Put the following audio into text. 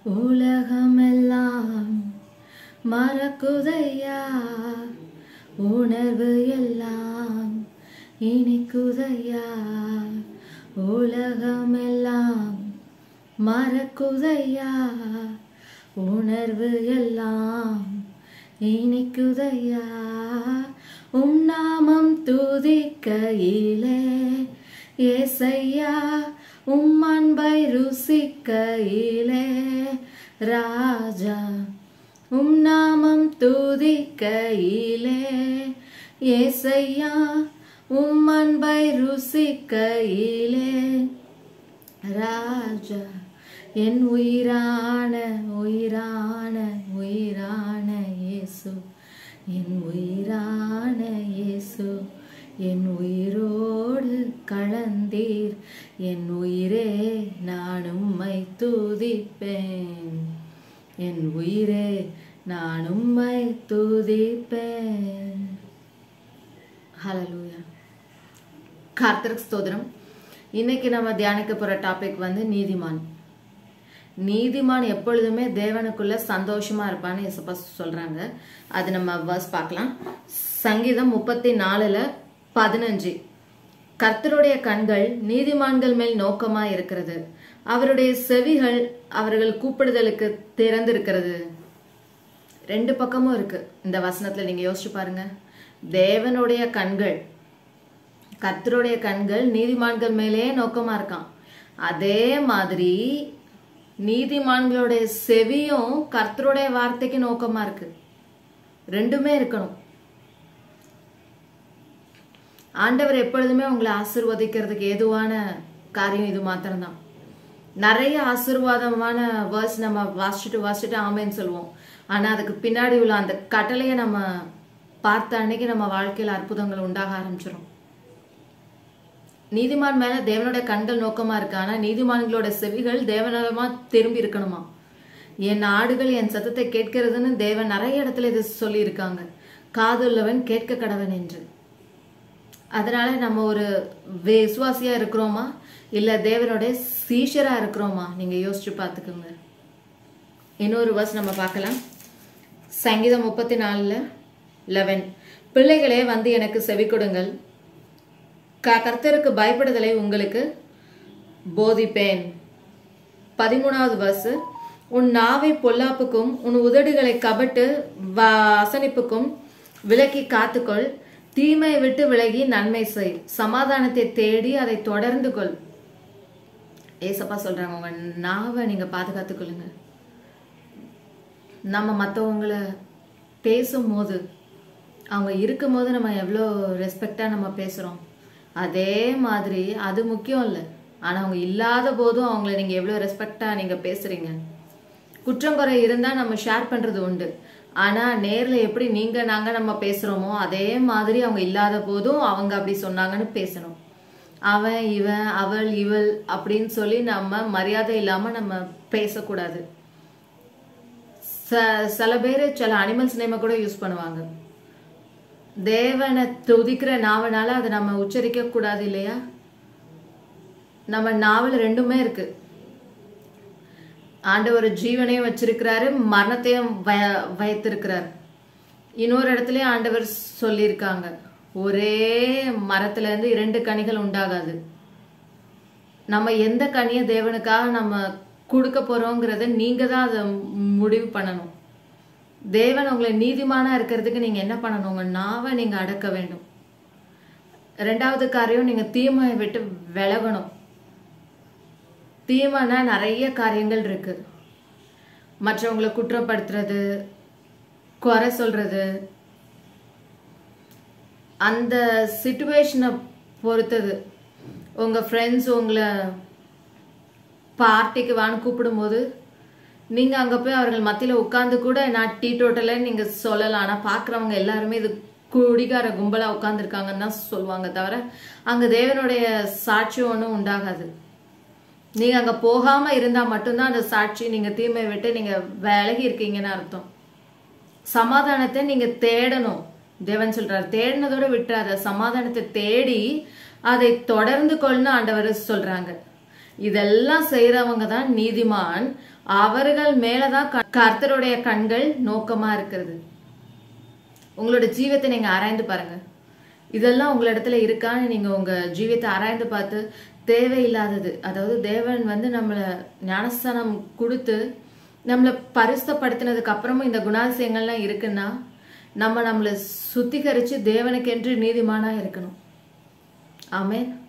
உலகமெல்லாம் மறக்குதையா உணர்வு எல்லாம் இனிக்குதையா உலகமெல்லாம் மறக்குதையா உணர்வு எல்லாம் இனிக்குதையா உம் நாமம் துதிக்கையிலே ஏசையா உம் அன்பை ருசிக்கையிலே ராஜா உம் நாமம் துதிக்கையிலே ஏசையா உம் அன்பை ருசிக்கையிலே ராஜா என் உயிரான உயிரான உயிரான இயேசு என் உயிரான இயேசு என் உயிரோடு கலந்தீர் என் உயிரே நான் உம்மை துதிப்பேன் என் உயிரே நான் உம்மை துதிப்பேன் ஹalleluya கர்த்தருக்கு ஸ்தோத்திரம் இன்னைக்கு நம்ம தியானிக்க போற டாபிக் வந்து நீதிமான் நீதிமான் எப்பொழுதுமே தேவனுக்குள்ள சந்தோஷமா இருப்பான்னு இயேசுப்பா சொல்றாங்க அது நம்ம வர்ஸ் பார்க்கலாம் சங்கீதம் முப்பத்தி நாலுல பதினஞ்சு கர்த்தருடைய கண்கள் நீதிமான்கள் மேல் நோக்கமா இருக்கிறது அவருடைய செவிகள் அவர்கள் கூப்பிடுதலுக்கு திறந்திருக்கிறது ரெண்டு பக்கமும் இருக்கு இந்த வசனத்துல நீங்க யோசிச்சு பாருங்க தேவனுடைய கண்கள் கர்த்தருடைய கண்கள் நீதிமான்கள் மேலே நோக்கமா இருக்கான் அதே மாதிரி நீதிமான்களுடைய செவியும் கர்த்தருடைய வார்த்தைக்கு நோக்கமா இருக்கு ரெண்டுமே இருக்கணும் ஆண்டவர் எப்பொழுதுமே உங்களை ஆசிர்வதிக்கிறதுக்கு ஏதுவான காரியம் இது மாத்திரம்தான் நிறைய ஆசீர்வாதமான வேர்ஸ் நம்ம வாசிச்சுட்டு வாசிச்சுட்டு ஆமேன்னு சொல்லுவோம் ஆனா அதுக்கு பின்னாடி உள்ள அந்த கட்டளையை நம்ம பார்த்த அன்னைக்கு நம்ம வாழ்க்கையில அற்புதங்கள் உண்டாக ஆரம்பிச்சிடும் நீதிமான் மேல தேவனுடைய கண்கள் நோக்கமா இருக்கு ஆனா நீதிமான்களோட செவிகள் தேவனமா திரும்பி இருக்கணுமா என் ஆடுகள் என் சத்தத்தை கேட்கிறதுன்னு தேவன் நிறைய இடத்துல இது சொல்லி இருக்காங்க காதுள்ளவன் கேட்க கடவன் என்று அதனால நம்ம ஒரு விசுவாசியா இருக்கிறோமா இல்ல தேவனுடைய சீஷரா இருக்கிறோமா நீங்க யோசிச்சு பார்த்துக்கோங்க இன்னொரு வர்ஸ் நம்ம பார்க்கலாம் சங்கீதம் முப்பத்தி நாலுல லெவன் பிள்ளைகளே வந்து எனக்கு செவி கொடுங்கள் க கர்த்தருக்கு பயப்படுதலை உங்களுக்கு போதிப்பேன் பதிமூணாவது வர்ஸ் உன் நாவை பொல்லாப்புக்கும் உன் உதடுகளை கபட்டு வாசனிப்புக்கும் விலக்கி காத்துக்கொள் தீமையை விட்டு விலகி நன்மை செய் சமாதானத்தை தேடி அதை தொடர்ந்து கொள் ஏசப்பா சொல்றாங்க உங்க நாவை நீங்க பாதுகாத்துக்கொள்ளுங்க நம்ம மற்றவங்கள பேசும்போது அவங்க இருக்கும்போது நம்ம எவ்வளோ ரெஸ்பெக்டாக நம்ம பேசுகிறோம் அதே மாதிரி அது முக்கியம் இல்லை ஆனால் அவங்க இல்லாத போதும் அவங்கள நீங்கள் எவ்வளோ ரெஸ்பெக்டாக நீங்கள் பேசுகிறீங்க குற்றம் குறை இருந்தால் நம்ம ஷேர் பண்ணுறது உண்டு ஆனால் நேரில் எப்படி நீங்கள் நாங்கள் நம்ம பேசுகிறோமோ அதே மாதிரி அவங்க இல்லாத போதும் அவங்க அப்படி சொன்னாங்கன்னு பேசணும் அவன் இவன் அவள் இவள் அப்படின்னு சொல்லி நம்ம மரியாதை இல்லாமல் நம்ம பேசக்கூடாது ச- சில பேர் சில அனிமல்ஸ் நேம கூட யூஸ் பண்ணுவாங்க தேவனை துதிக்கிற நாவனால அதை நம்ம உச்சரிக்க கூடாது இல்லையா நம்ம நாவல் ரெண்டுமே இருக்கு ஆண்டவர் ஜீவனையும் வச்சிருக்கிறாரு மரணத்தையும் வ- வைத்திருக்கிறார் இன்னொரு இடத்துலயும் ஆண்டவர் சொல்லியிருக்காங்க ஒரே மரத்துல இருந்து இரண்டு கனிகள் உண்டாகாது நம்ம எந்த கனியை தேவனுக்காக நம்ம கொடுக்க போறோங்கிறத நீங்க தான் அதை முடிவு பண்ணணும் தேவன் உங்களை நீதிமானா இருக்கிறதுக்கு நீங்க என்ன பண்ணணும் உங்க நாவை நீங்க அடக்க வேண்டும் ரெண்டாவது காரியம் நீங்க தீமையை விட்டு விலகணும் தீமைனா நிறைய காரியங்கள் இருக்கு மற்றவங்களை குற்றப்படுத்துறது குறை சொல்றது அந்த சுச்சுவேஷனை பொறுத்தது உங்க ஃப்ரெண்ட்ஸ் உங்களை பார்ட்டிக்கு வான்னு கூப்பிடும்போது நீங்க அங்க போய் அவர்கள் மத்தியில உட்கார்ந்து கூட நான் டீ டோட்டல நீங்க சொல்லலாம் ஆனா பாக்குறவங்க எல்லாருமே இது குடிகார கும்பலா உட்கார்ந்துருக்காங்கன்னு தான் சொல்லுவாங்க தவிர அங்க தேவனுடைய சாட்சி ஒன்றும் உண்டாகாது நீங்க அங்க போகாம இருந்தா மட்டும்தான் அந்த சாட்சி நீங்க தீமை விட்டு நீங்க விலகி இருக்கீங்கன்னு அர்த்தம் சமாதானத்தை நீங்க தேடணும் தேவன் சொல்றாரு தேடினதோட விட்டுறாத சமாதானத்தை தேடி அதை தொடர்ந்து கொள்னு ஆண்டவர் சொல்றாங்க இதெல்லாம் செய்யறவங்க தான் நீதிமான் அவர்கள் மேலதான் க- கர்த்தருடைய கண்கள் நோக்கமா இருக்கிறது உங்களோட ஜீவத்தை நீங்க ஆராய்ந்து பாருங்க இதெல்லாம் உங்களிடத்துல இருக்கான்னு நீங்க உங்க ஜீவியத்தை ஆராய்ந்து பார்த்து தேவையில்லாதது அதாவது தேவன் வந்து நம்மள ஞானஸ்தானம் கொடுத்து நம்மளை பரிசுத்தப்படுத்தினதுக்கு அப்புறமும் இந்த குணாதிசயங்கள்லாம் இருக்குன்னா நம்ம நம்மளை சுத்திகரிச்சு தேவனுக்கென்று நீதிமானா இருக்கணும் ஆமென்